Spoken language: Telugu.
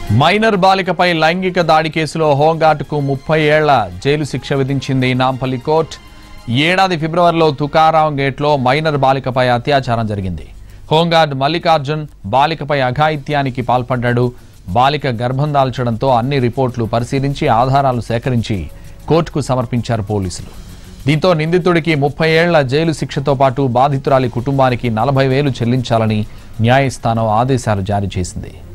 మైనర్ బాలికపై లైంగిక దాడి కేసులో హోంగార్డుకు ముప్పై ఏళ్ల జైలు శిక్ష విధించింది నాంపల్లి కోర్టు ఏడాది ఫిబ్రవరిలో తుకారాం గేట్లో మైనర్ బాలికపై అత్యాచారం జరిగింది హోంగార్డ్ మల్లికార్జున్ బాలికపై అఘాయిత్యానికి పాల్పడ్డాడు బాలిక గర్భం దాల్చడంతో అన్ని రిపోర్టులు పరిశీలించి ఆధారాలు సేకరించి కోర్టుకు సమర్పించారు పోలీసులు దీంతో నిందితుడికి ముప్పై ఏళ్ల జైలు శిక్షతో పాటు బాధితురాలి కుటుంబానికి నలభై వేలు చెల్లించాలని న్యాయస్థానం ఆదేశాలు జారీ చేసింది